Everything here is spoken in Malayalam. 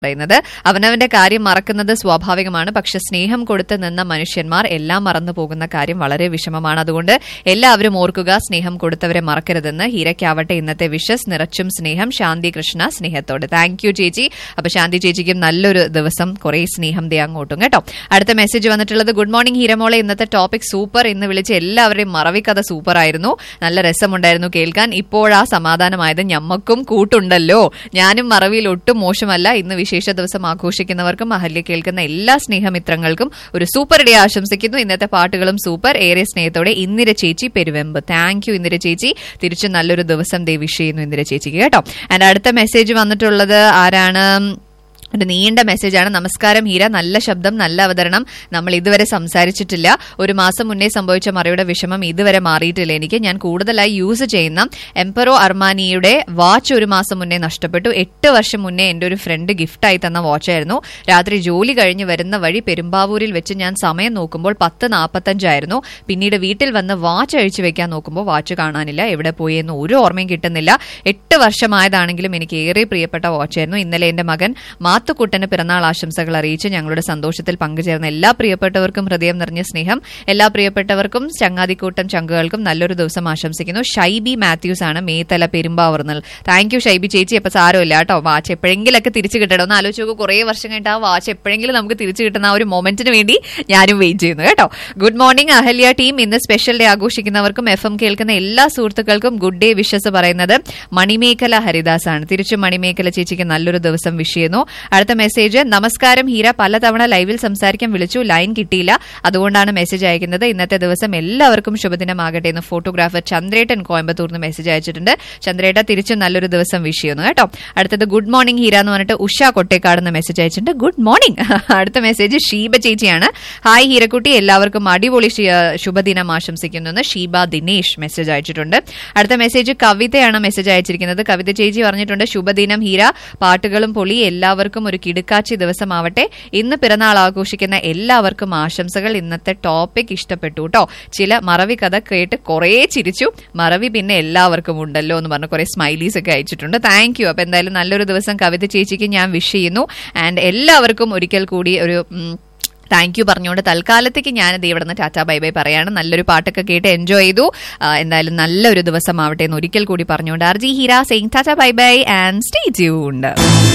പറയുന്നത് അവനവന്റെ കാര്യം മറക്കുന്നത് സ്വാഭാവികമാണ് പക്ഷെ സ്നേഹം കൊടുത്ത് നിന്ന മനുഷ്യന്മാർ എല്ലാം മറന്നു പോകുന്ന കാര്യം വളരെ വിഷമമാണ് അതുകൊണ്ട് എല്ലാവരും ഓർക്കുക സ്നേഹം കൊടുത്തവരെ മറക്കരുതെന്ന് ഹീരയ്ക്കാവട്ടെ ഇന്നത്തെ വിഷസ് നിറച്ചും സ്നേഹം ശാന്തി കൃഷ്ണ സ്നേഹത്തോട് താങ്ക് യു ചേച്ചി അപ്പൊ ശാന്തി ചേച്ചിക്കും നല്ലൊരു ദിവസം കുറെ സ്നേഹം ദേ അങ്ങോട്ടും കേട്ടോ അടുത്ത മെസ്സേജ് വന്നിട്ടുള്ളത് ഗുഡ് മോർണിംഗ് ഹീരമോളെ ഇന്നത്തെ ടോപ്പിക് സൂപ്പർ ഇന്ന് വിളിച്ച് എല്ലാവരെയും മറവിക്കഥ സൂപ്പർ ആയിരുന്നു നല്ല രസമുണ്ടായിരുന്നു കേൾക്കാൻ ഇപ്പോഴാ സമാധാനമായത് ഞമ്മക്കും കൂട്ടുണ്ടല്ലോ ഞാനും മറവിയിൽ ഒട്ടും മോശമല്ല ഇന്ന് വിശേഷ ദിവസം ആഘോഷിക്കുന്നവർക്കും അഹല്യ കേൾക്കുന്ന എല്ലാ സ്നേഹമിത്രങ്ങൾക്കും ഒരു സൂപ്പർ ഡേ ആശംസിക്കുന്നു ഇന്നത്തെ പാട്ടുകളും സൂപ്പർ ഏറെ സ്നേഹത്തോടെ ഇന്ദിര ചേച്ചി പെരുവെമ്പ് താങ്ക് യു ഇന്ദിര ചേച്ചി തിരിച്ചു നല്ലൊരു ദിവസം ദേ വിഷ് ചെയ്യുന്നു ഇന്ദിര ചേച്ചിക്ക് കേട്ടോ ആൻഡ് അടുത്ത മെസ്സേജ് വന്നിട്ടുള്ളത് ആരാണ് ഒരു നീണ്ട മെസ്സേജാണ് നമസ്കാരം ഹീര നല്ല ശബ്ദം നല്ല അവതരണം നമ്മൾ ഇതുവരെ സംസാരിച്ചിട്ടില്ല ഒരു മാസം മുന്നേ സംഭവിച്ച മറയുടെ വിഷമം ഇതുവരെ മാറിയിട്ടില്ല എനിക്ക് ഞാൻ കൂടുതലായി യൂസ് ചെയ്യുന്ന എംപറോ അർമാനിയുടെ വാച്ച് ഒരു മാസം മുന്നേ നഷ്ടപ്പെട്ടു എട്ട് വർഷം മുന്നേ എൻ്റെ ഒരു ഫ്രണ്ട് ഗിഫ്റ്റായി തന്ന വാച്ചായിരുന്നു രാത്രി ജോലി കഴിഞ്ഞ് വരുന്ന വഴി പെരുമ്പാവൂരിൽ വെച്ച് ഞാൻ സമയം നോക്കുമ്പോൾ പത്ത് നാൽപ്പത്തഞ്ചായിരുന്നു പിന്നീട് വീട്ടിൽ വന്ന് വാച്ച് അഴിച്ചു വെക്കാൻ നോക്കുമ്പോൾ വാച്ച് കാണാനില്ല എവിടെ പോയി എന്ന് ഒരു ഓർമ്മയും കിട്ടുന്നില്ല എട്ട് വർഷമായതാണെങ്കിലും എനിക്ക് ഏറെ പ്രിയപ്പെട്ട വാച്ചായിരുന്നു ഇന്നലെ എൻ്റെ മകൻ മാത്തുക്കുട്ടന് പിറന്നാൾ ആശംസകൾ അറിയിച്ച് ഞങ്ങളുടെ സന്തോഷത്തിൽ പങ്കുചേർന്ന എല്ലാ പ്രിയപ്പെട്ടവർക്കും ഹൃദയം നിറഞ്ഞ സ്നേഹം എല്ലാ പ്രിയപ്പെട്ടവർക്കും ചങ്ങാതിക്കൂട്ടം ചങ്കുകൾക്കും നല്ലൊരു ദിവസം ആശംസിക്കുന്നു ഷൈബി മാത്യൂസ് ആണ് മേത്തല പെരുമ്പാവർന്നൽ താങ്ക് യു ഷൈബി ചേച്ചി അപ്പൊ സാരമില്ല കേട്ടോ വാച്ച് എപ്പോഴെങ്കിലൊക്കെ തിരിച്ചു കിട്ടണം ഒന്ന് ആലോചിച്ച് നോക്കൂ കുറേ വർഷം കഴിഞ്ഞിട്ട് ആ വാച്ച് എപ്പോഴെങ്കിലും നമുക്ക് തിരിച്ചു കിട്ടുന്ന ആ ഒരു മൊമെന്റിന് വേണ്ടി ഞാനും വെയിറ്റ് ചെയ്യുന്നു കേട്ടോ ഗുഡ് മോർണിംഗ് അഹല്യ ടീം ഇന്ന് സ്പെഷ്യൽ ഡേ ആഘോഷിക്കുന്നവർക്കും എഫ് എം കേൾക്കുന്ന എല്ലാ സുഹൃത്തുക്കൾക്കും ഗുഡ് ഡേ വിഷസ് പറയുന്നത് മണിമേഖല ഹരിദാസ് ആണ് തിരിച്ചു മണിമേഖല ചേച്ചിക്ക് നല്ലൊരു ദിവസം വിഷ് ചെയ്യുന്നു അടുത്ത മെസ്സേജ് നമസ്കാരം ഹീര പലതവണ ലൈവിൽ സംസാരിക്കാൻ വിളിച്ചു ലൈൻ കിട്ടിയില്ല അതുകൊണ്ടാണ് മെസ്സേജ് അയക്കുന്നത് ഇന്നത്തെ ദിവസം എല്ലാവർക്കും ശുഭദിനമാകട്ടെ എന്ന് ഫോട്ടോഗ്രാഫർ ചന്ദ്രേട്ടൻ കോയമ്പത്തൂർ നിന്ന് മെസ്സേജ് അയച്ചിട്ടുണ്ട് ചന്ദ്രേട്ട തിരിച്ചും നല്ലൊരു ദിവസം വിഷ് ചെയ്യുന്നു കേട്ടോ അടുത്തത് ഗുഡ് മോർണിംഗ് ഹീര എന്ന് പറഞ്ഞിട്ട് ഉഷ കൊട്ടേക്കാട് നിന്ന് മെസ്സേജ് അയച്ചിട്ടുണ്ട് ഗുഡ് മോർണിംഗ് അടുത്ത മെസ്സേജ് ഷീബ ചേച്ചിയാണ് ഹായ് ഹീരക്കുട്ടി എല്ലാവർക്കും അടിപൊളി ശി- ശുഭദിനം ആശംസിക്കുന്നു എന്ന് ഷീബ ദിനേഷ് മെസ്സേജ് അയച്ചിട്ടുണ്ട് അടുത്ത മെസ്സേജ് കവിതയാണ് മെസ്സേജ് അയച്ചിരിക്കുന്നത് കവിത ചേച്ചി പറഞ്ഞിട്ടുണ്ട് ശുഭദിനം ഹീര പാട്ടുകളും പൊളി എല്ലാവർക്കും ഒരു കിടുക്കാച്ചി ദിവസമാവട്ടെ ഇന്ന് പിറന്നാൾ ആഘോഷിക്കുന്ന എല്ലാവർക്കും ആശംസകൾ ഇന്നത്തെ ടോപ്പിക് ഇഷ്ടപ്പെട്ടു കേട്ടോ ചില മറവി കഥ കേട്ട് കുറേ ചിരിച്ചു മറവി പിന്നെ എല്ലാവർക്കും ഉണ്ടല്ലോ എന്ന് പറഞ്ഞ് കുറെ സ്മൈലീസ് ഒക്കെ അയച്ചിട്ടുണ്ട് താങ്ക് യു അപ്പൊ എന്തായാലും നല്ലൊരു ദിവസം കവിത ചേച്ചിക്ക് ഞാൻ വിഷ് ചെയ്യുന്നു ആൻഡ് എല്ലാവർക്കും ഒരിക്കൽ കൂടി ഒരു ഉം, താങ്ക് യു പറഞ്ഞുകൊണ്ട് തൽക്കാലത്തേക്ക് ഞാനത് ഇവിടെ നിന്ന് ടാറ്റ ബൈ ബൈ പറയാണ് നല്ലൊരു പാട്ടൊക്കെ കേട്ട് എൻജോയ് ചെയ്തു ആ, എന്തായാലും നല്ലൊരു ദിവസം ആവട്ടെ എന്ന് ഒരിക്കൽ കൂടി പറഞ്ഞുകൊണ്ട് R J Heera saying tata bye bye and stay tuned